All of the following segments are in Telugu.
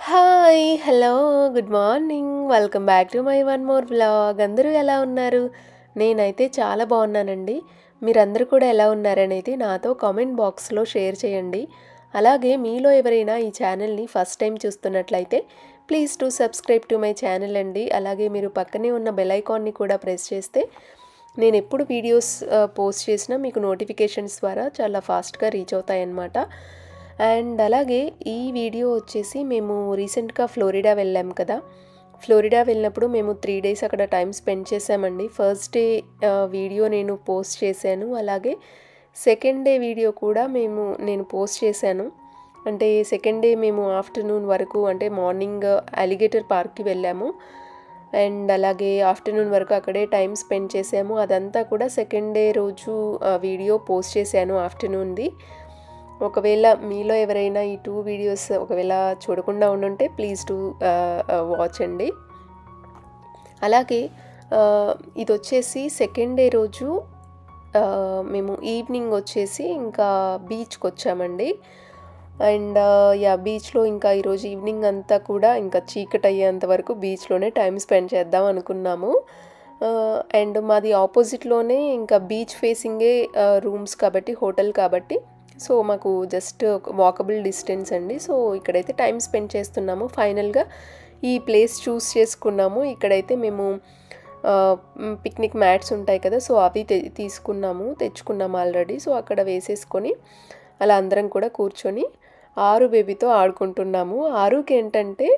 hi hello good morning welcome back to my one more vlog అందరూ ఎలా ఉన్నారు నేనైతే చాలా బాగున్నానండి మీరందరూ కూడా ఎలా ఉన్నారనేది నాతో కామెంట్ బాక్స్లో షేర్ చేయండి అలాగే మీలో ఎవరైనా ఈ ఛానల్ని ఫస్ట్ టైం చూస్తున్నట్లయితే please to subscribe to my channel అండి అలాగే మీరు పక్కనే ఉన్న బెల్ ఐకాన్ని కూడా ప్రెస్ చేస్తే నేను ఎప్పుడు వీడియోస్ పోస్ట్ చేసినా మీకు నోటిఫికేషన్స్ ద్వారా చాలా ఫాస్ట్గా రీచ్ అవుతాయన్నమాట అండ్ అలాగే ఈ వీడియో వచ్చేసి మేము రీసెంట్గా ఫ్లోరిడా వెళ్ళాం కదా ఫ్లోరిడా వెళ్ళినప్పుడు మేము త్రీ డేస్ అక్కడ టైం స్పెండ్ చేసామండి ఫస్ట్ డే వీడియో నేను పోస్ట్ చేశాను అలాగే సెకండ్ డే వీడియో కూడా మేము నేను పోస్ట్ చేశాను అంటే సెకండ్ డే మేము ఆఫ్టర్నూన్ వరకు అంటే మార్నింగ్ అలిగేటర్ పార్క్కి వెళ్ళాము అండ్ అలాగే ఆఫ్టర్నూన్ వరకు అక్కడే టైం స్పెండ్ చేసాము అదంతా కూడా సెకండ్ డే రోజు వీడియో పోస్ట్ చేశాను ఆఫ్టర్నూన్ది ఒకవేళ మీలో ఎవరైనా ఈ టూ వీడియోస్ ఒకవేళ చూడకుండా ఉండుంటే ప్లీజ్ టు వాచ్ అండి అలాగే ఇది వచ్చేసి సెకండ్ డే రోజు మేము ఈవినింగ్ వచ్చేసి ఇంకా బీచ్కి వచ్చామండి అండ్ యా బీచ్లో ఇంకా ఈరోజు ఈవినింగ్ అంతా కూడా ఇంకా చీకటి అయ్యేంత వరకు బీచ్లోనే టైం స్పెండ్ చేద్దాం అనుకున్నాము అండ్ మాది ఆపోజిట్లోనే ఇంకా బీచ్ ఫేసింగే రూమ్స్ కాబట్టి హోటల్ కాబట్టి సో మాకు జస్ట్ వాకబుల్ డిస్టెన్స్ అండి సో ఇక్కడైతే టైం స్పెండ్ చేస్తున్నాము ఫైనల్గా ఈ ప్లేస్ చూస్ చేసుకున్నాము ఇక్కడైతే మేము పిక్నిక్ మ్యాట్స్ ఉంటాయి కదా సో అవి తీసుకున్నాము తెచ్చుకున్నాము ఆల్రెడీ సో అక్కడ వేసేసుకొని అలా అందరం కూడా కూర్చొని ఆరు బేబీతో ఆడుకుంటున్నాము ఆరుకి ఏంటంటే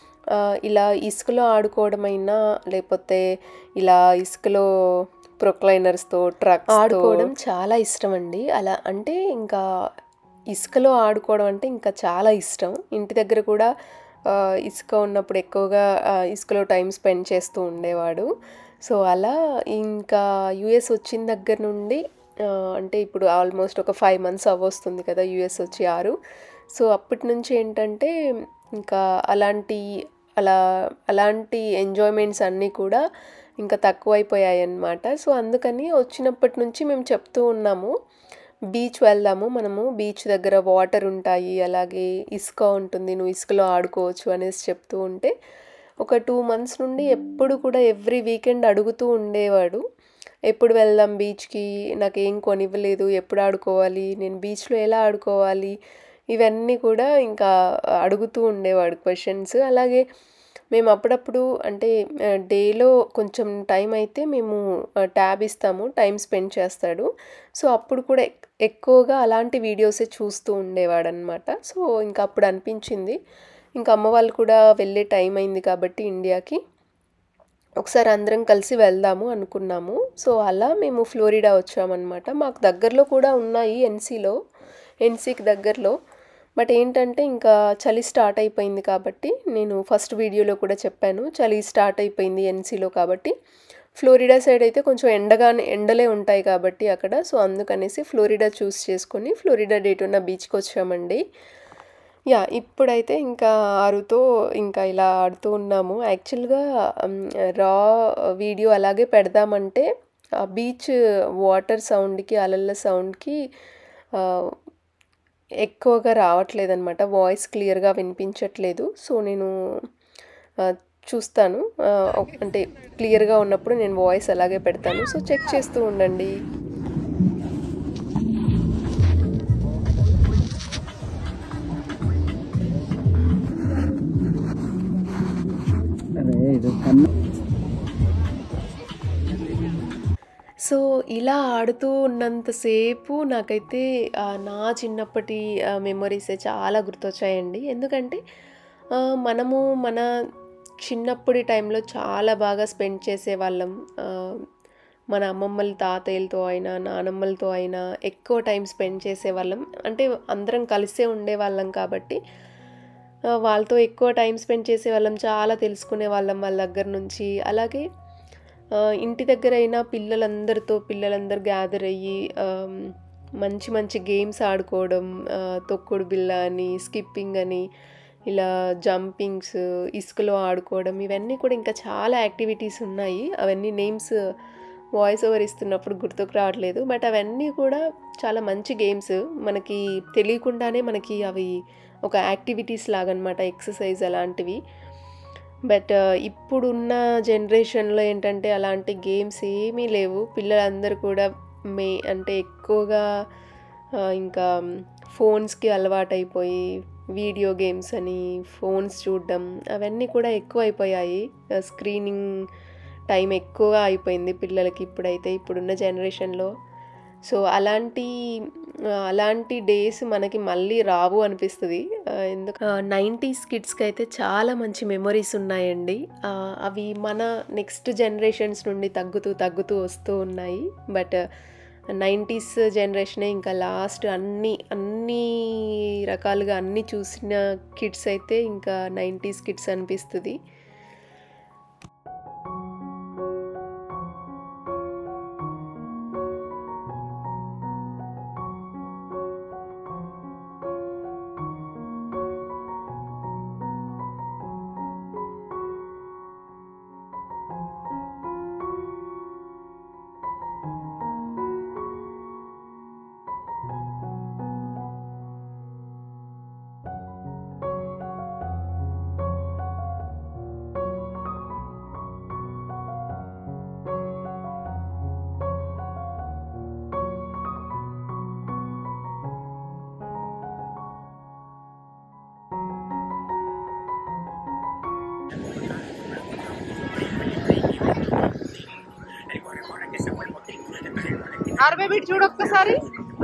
ఇలా ఇసుకలో ఆడుకోవడమైనా లేకపోతే ఇలా ఇసుకలో ప్రొక్లైనర్స్తో ట్రక్స్ ఆడుకోవడం చాలా ఇష్టం అండి అలా అంటే ఇంకా ఇసుకలో ఆడుకోవడం అంటే ఇంకా చాలా ఇష్టం ఇంటి దగ్గర కూడా ఇసుక ఉన్నప్పుడు ఎక్కువగా ఇసుకలో టైం స్పెండ్ చేస్తూ ఉండేవాడు సో అలా ఇంకా యుఎస్ వచ్చిన దగ్గర నుండి అంటే ఇప్పుడు ఆల్మోస్ట్ ఒక ఫైవ్ మంత్స్ అవ్వస్తుంది కదా యుఎస్ వచ్చి ఆరు సో అప్పటి నుంచి ఏంటంటే ఇంకా అలాంటి అలా అలాంటి ఎంజాయ్మెంట్స్ అన్నీ కూడా ఇంకా తక్కువైపోయాయి అన్నమాట సో అందుకని వచ్చినప్పటి నుంచి మేము చెప్తూ ఉన్నాము బీచ్ వెళ్దాము మనము బీచ్ దగ్గర వాటర్ ఉంటాయి అలాగే ఇసుక ఉంటుంది నువ్వు ఇసుకలో ఆడుకోవచ్చు అనేసి చెప్తూ ఉంటే ఒక టూ మంత్స్ నుండి ఎప్పుడు కూడా ఎవ్రీ వీకెండ్ అడుగుతూ ఉండేవాడు ఎప్పుడు వెళ్దాం బీచ్కి నాకేం కొనివ్వలేదు ఎప్పుడు ఆడుకోవాలి నేను బీచ్లో ఎలా ఆడుకోవాలి ఇవన్నీ కూడా ఇంకా అడుగుతూ ఉండేవాడు క్వశ్చన్స్ అలాగే మేము అప్పుడప్పుడు అంటే డేలో కొంచెం టైం అయితే మేము ట్యాబ్ ఇస్తాము టైం స్పెండ్ చేస్తాడు సో అప్పుడు కూడా ఎక్కువగా అలాంటి వీడియోసే చూస్తూ ఉండేవాడు అనమాట సో ఇంకా అప్పుడు అనిపించింది ఇంకా అమ్మ వాళ్ళు కూడా వెళ్ళే టైం అయింది కాబట్టి ఇండియాకి ఒకసారి అందరం కలిసి వెళ్దాము అనుకున్నాము సో అలా మేము ఫ్లోరిడా వచ్చామన్నమాట మాకు దగ్గరలో కూడా ఉన్నాయి ఎన్సీలో ఎన్సీకి దగ్గరలో బట్ ఏంటంటే ఇంకా చలి స్టార్ట్ అయిపోయింది కాబట్టి నేను ఫస్ట్ వీడియోలో కూడా చెప్పాను చలి స్టార్ట్ అయిపోయింది ఎన్సీలో కాబట్టి ఫ్లోరిడా సైడ్ అయితే కొంచెం ఎండగానే ఎండలే ఉంటాయి కాబట్టి అక్కడ సో అందుకనేసి ఫ్లోరిడా చూస్ చేసుకొని ఫ్లోరిడా డేట్ ఉన్న బీచ్కి వచ్చామండి యా ఇప్పుడైతే ఇంకా ఆరుతో ఇంకా ఇలా ఆడుతూ ఉన్నాము యాక్చువల్గా రా వీడియో అలాగే పెడదామంటే ఆ బీచ్ వాటర్ సౌండ్కి అలల్ల సౌండ్కి ఎక్కువగా రావట్లేదు అనమాట వాయిస్ క్లియర్గా వినిపించట్లేదు సో నేను చూస్తాను అంటే క్లియర్గా ఉన్నప్పుడు నేను వాయిస్ అలాగే పెడతాను సో చెక్ చేస్తూ ఉండండి సో ఇలా ఆడుతూ ఉన్నంతసేపు నాకైతే నా చిన్నప్పటి మెమొరీసే చాలా గుర్తొచ్చాయండి ఎందుకంటే మనము మన చిన్నప్పటి టైంలో చాలా బాగా స్పెండ్ చేసేవాళ్ళం మన అమ్మమ్మల తాతయ్యలతో అయినా నానమ్మలతో అయినా ఎక్కువ టైం స్పెండ్ చేసేవాళ్ళం అంటే అందరం కలిసే ఉండేవాళ్ళం కాబట్టి వాళ్ళతో ఎక్కువ టైం స్పెండ్ చేసేవాళ్ళం చాలా తెలుసుకునే వాళ్ళం వాళ్ళ దగ్గర నుంచి అలాగే ఇంటి దగ్గర అయినా పిల్లలందరితో పిల్లలందరూ గ్యాదర్ అయ్యి మంచి మంచి గేమ్స్ ఆడుకోవడం తొక్కుడు బిల్ల అని స్కిప్పింగ్ అని ఇలా జంపింగ్స్ ఇసుకలో ఆడుకోవడం ఇవన్నీ కూడా ఇంకా చాలా యాక్టివిటీస్ ఉన్నాయి అవన్నీ నేమ్స్ వాయిస్ ఓవర్ ఇస్తున్నప్పుడు గుర్తుకు రావట్లేదు బట్ అవన్నీ కూడా చాలా మంచి గేమ్స్ మనకి తెలియకుండానే మనకి అవి ఒక యాక్టివిటీస్ లాగనమాట ఎక్సర్సైజ్ అలాంటివి బట్ ఇప్పుడున్న జనరేషన్లో ఏంటంటే అలాంటి గేమ్స్ ఏమీ లేవు పిల్లలందరూ కూడా మే అంటే ఎక్కువగా ఆ, ఇంకా ఫోన్స్కి అలవాటైపోయి వీడియో గేమ్స్ అని ఫోన్స్ చూడడం అవన్నీ కూడా ఎక్కువ అయిపోయాయి స్క్రీనింగ్ టైం ఎక్కువగా అయిపోయింది పిల్లలకి ఇప్పుడైతే ఇప్పుడున్న జనరేషన్లో సో అలాంటి ఆ, అలాంటి డేస్ మనకి మళ్ళీ రావు అనిపిస్తుంది ఆ, ఎందుకు నైంటీస్ కిడ్స్కి అయితే చాలా మంచి మెమొరీస్ ఉన్నాయండి ఆ, అవి మన నెక్స్ట్ జనరేషన్స్ నుండి తగ్గుతూ తగ్గుతూ వస్తూ ఉన్నాయి బట్ నైంటీస్ జనరేషనే ఇంకా లాస్ట్ అన్ని అన్ని రకాలుగా అన్ని చూసిన కిడ్స్ అయితే ఇంకా నైంటీస్ కిడ్స్ అనిపిస్తుంది ఆర్బే బిట్ చూడు ఒక్కసారి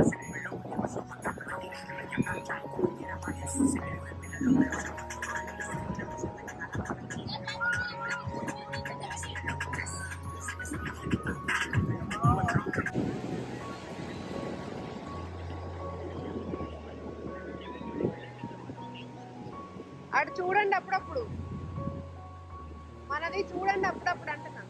అటు చూడండి అప్పుడప్పుడు మనది చూడండి అప్పుడప్పుడు అంటున్నా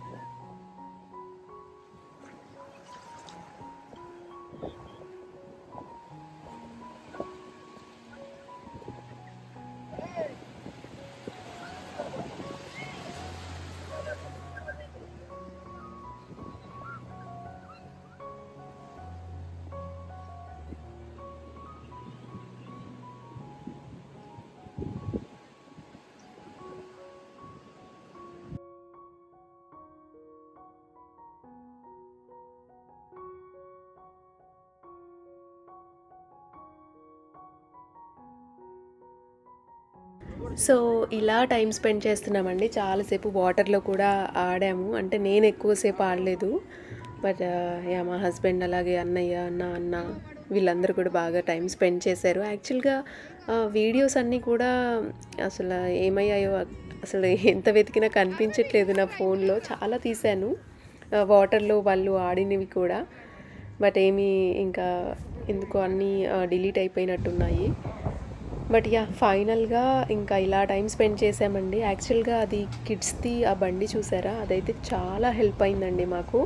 సో ఇలా టైం స్పెండ్ చేస్తున్నామండి చాలాసేపు వాటర్లో కూడా ఆడాము అంటే నేను ఎక్కువసేపు ఆడలేదు బట్ యా మా హస్బెండ్ అలాగే అన్నయ్య అన్న అన్న వీళ్ళందరూ కూడా బాగా టైం స్పెండ్ చేశారు యాక్చువల్గా వీడియోస్ అన్నీ కూడా అసలు ఏమయ్యాయో అసలు ఎంత వెతికినా కనిపించట్లేదు నా ఫోన్లో చాలా తీశాను వాటర్లో వాళ్ళు ఆడినవి కూడా బట్ ఏమీ ఇంకా ఎందుకో అన్నీ డిలీట్ అయిపోయినట్టున్నాయి బట్ యా ఫైనల్గా ఇంకా ఇలా టైం స్పెండ్ చేసామండి యాక్చువల్గా అది కిడ్స్ది ఆ బండి చూసారా అదైతే చాలా హెల్ప్ అయిందండి మాకు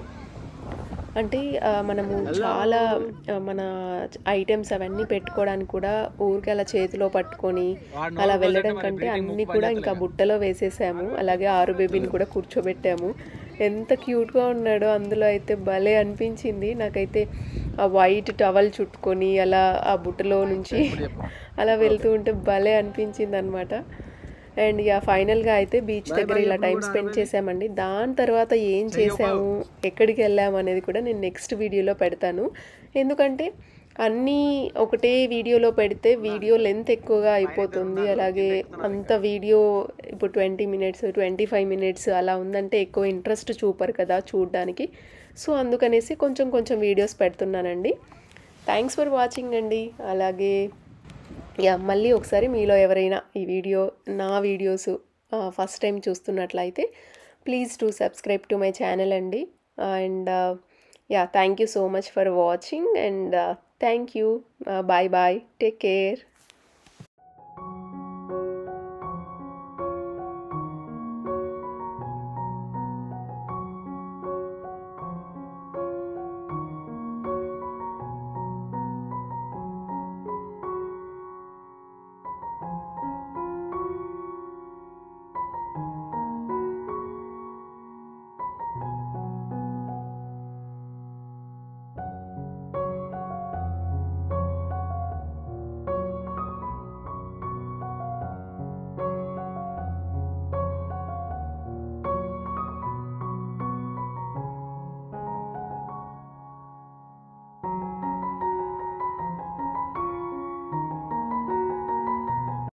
అంటే ఆ, మనము చాలా ఆ, మన ఐటమ్స్ అవన్నీ పెట్టుకోవడానికి కూడా ఊరికి అలా చేతిలో పట్టుకొని అలా వెళ్ళడం కంటే అన్నీ కూడా ఇంకా బుట్టలో వేసేసాము అలాగే ఆరు బేబీని కూడా కూర్చోబెట్టాము ఎంత క్యూట్గా ఉన్నాడో అందులో అయితే భలే అనిపించింది నాకైతే ఆ వైట్ టవల్ చుట్టుకొని అలా ఆ బుట్టలో నుంచి అలా వెళ్తూ ఉంటే భలే అనిపించింది అనమాట అండ్ ఇక ఫైనల్గా అయితే బీచ్ దగ్గర ఇలా టైం స్పెండ్ చేసామండి దాని తర్వాత ఏం చేసాము ఎక్కడికి వెళ్ళాము అనేది కూడా నేను నెక్స్ట్ వీడియోలో పెడతాను ఎందుకంటే అన్నీ ఒకటే వీడియోలో పెడితే వీడియో లెంత్ ఎక్కువగా అయిపోతుంది అలాగే అంత వీడియో ఇప్పుడు twenty minutes twenty five minutes అలా ఉందంటే ఎక్కువ ఇంట్రెస్ట్ చూపరు కదా చూడడానికి సో అందుకనేసి కొంచెం కొంచెం వీడియోస్ పెడుతున్నానండి థ్యాంక్స్ ఫర్ వాచింగ్ అండి అలాగే యా మళ్ళీ ఒకసారి మీలో ఎవరైనా ఈ వీడియో నా వీడియోస్ ఫస్ట్ టైం చూస్తున్నట్లయితే please to subscribe to my channel అండి and yeah thank you so much for watching and thank you bye bye take care